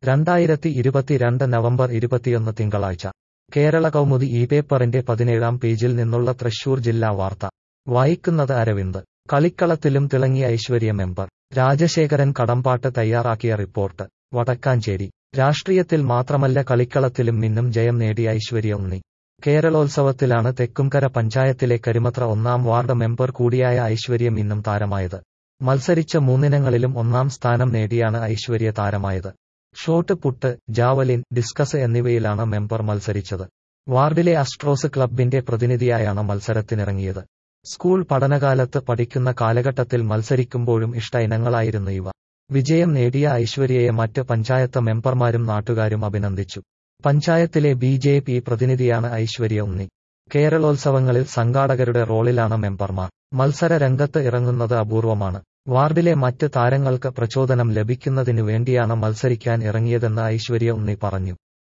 രണ്ടായിരത്തി ഇരുപത്തിരണ്ട് നവംബർ ഇരുപത്തിയൊന്ന് തിങ്കളാഴ്ച കേരള കൗമുദി ഈ പേപ്പറിന്റെ പതിനേഴാം പേജിൽ നിന്നുള്ള തൃശൂർ ജില്ലാ വാർത്ത വായിക്കുന്നത് അരവിന്ദ് കളിക്കളത്തിലും തിളങ്ങിയ ഐശ്വര്യ മെമ്പർ രാജശേഖരൻ കടമ്പാട്ട് തയ്യാറാക്കിയ റിപ്പോർട്ട് വടക്കാഞ്ചേരി രാഷ്ട്രീയത്തിൽ മാത്രമല്ല കളിക്കളത്തിലും മിന്നും ജയം നേടിയ ഐശ്വര്യ ഉണ്ണി കേരളോത്സവത്തിലാണ് തെക്കുംകര പഞ്ചായത്തിലെ കരിമത്ര ഒന്നാം വാർഡ് മെമ്പർ കൂടിയായ ഐശ്വര്യം ഇന്നും താരമായത് മത്സരിച്ച മൂന്നിനങ്ങളിലും ഒന്നാം സ്ഥാനം നേടിയാണ് ഐശ്വര്യ താരമായത് ഷോട്ട് പുട്ട് ജാവലിൻ ഡിസ്കസ് എന്നിവയിലാണ് മെമ്പർ മത്സരിച്ചത് വാർഡിലെ അസ്ട്രോസ് ക്ലബിന്റെ പ്രതിനിധിയായാണ് മത്സരത്തിനിറങ്ങിയത് സ്കൂൾ പഠനകാലത്ത് പഠിക്കുന്ന കാലഘട്ടത്തിൽ മത്സരിക്കുമ്പോഴും ഇഷ്ട ഇനങ്ങളായിരുന്നു ഇവ വിജയം നേടിയ ഐശ്വര്യയെ മറ്റ് പഞ്ചായത്ത് മെമ്പർമാരും നാട്ടുകാരും അഭിനന്ദിച്ചു പഞ്ചായത്തിലെ ബി ജെ പി പ്രതിനിധിയാണ് ഐശ്വര്യ ഉണ്ണി കേരളോത്സവങ്ങളിൽ സംഘാടകരുടെ റോളിലാണ് മെമ്പർമാർ മത്സര രംഗത്ത് ഇറങ്ങുന്നത് അപൂർവമാണ് വാർഡിലെ മറ്റ് താരങ്ങൾക്ക് പ്രചോദനം ലഭിക്കുന്നതിനു വേണ്ടിയാണ് മത്സരിക്കാൻ ഇറങ്ങിയതെന്ന് ഐശ്വര്യ ഉണ്ണി പറഞ്ഞു